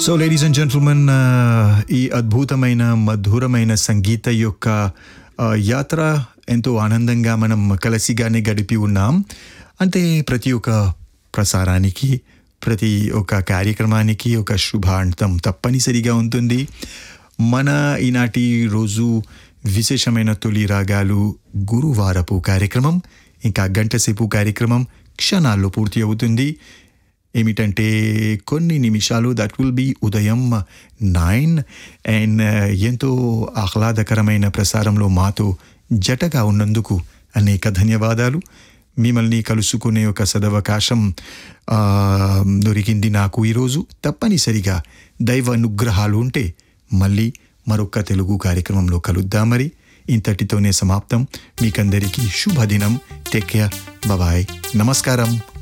so ladies and gentlemen ఈ అద్భుతమైన మధురమైన సంగీత యొక్క ఆ, యాత్ర ఎంతో ఆనందంగా మనం కలిసిగానే గడిపి ఉన్నాం అంటే ప్రతి ఒక్క ప్రసారానికి ప్రతి ఒక్క కార్యక్రమానికి ఒక శుభాంతం తప్పనిసరిగా ఉంటుంది మన ఈనాటి రోజు విశేషమైన తొలి రాగాలు గురువారపు కార్యక్రమం ఇంకా గంట సేపు కార్యక్రమం క్షణాల్లో పూర్తి అవుతుంది ఏమిటంటే కొన్ని నిమిషాలు దట్ విల్ బి ఉదయం నైన్ అండ్ ఎంతో ఆహ్లాదకరమైన ప్రసారంలో మాతో జటగా ఉన్నందుకు అనేక ధన్యవాదాలు మిమ్మల్ని కలుసుకునే ఒక సదవకాశం ఆ, దొరికింది నాకు ఈరోజు తప్పనిసరిగా దైవ అనుగ్రహాలు ఉంటే మళ్ళీ మరొక తెలుగు కార్యక్రమంలో కలుద్దాం మరి ఇంతటితోనే సమాప్తం మీకందరికీ శుభదినం టేక్ కేర్ బాయ్ నమస్కారం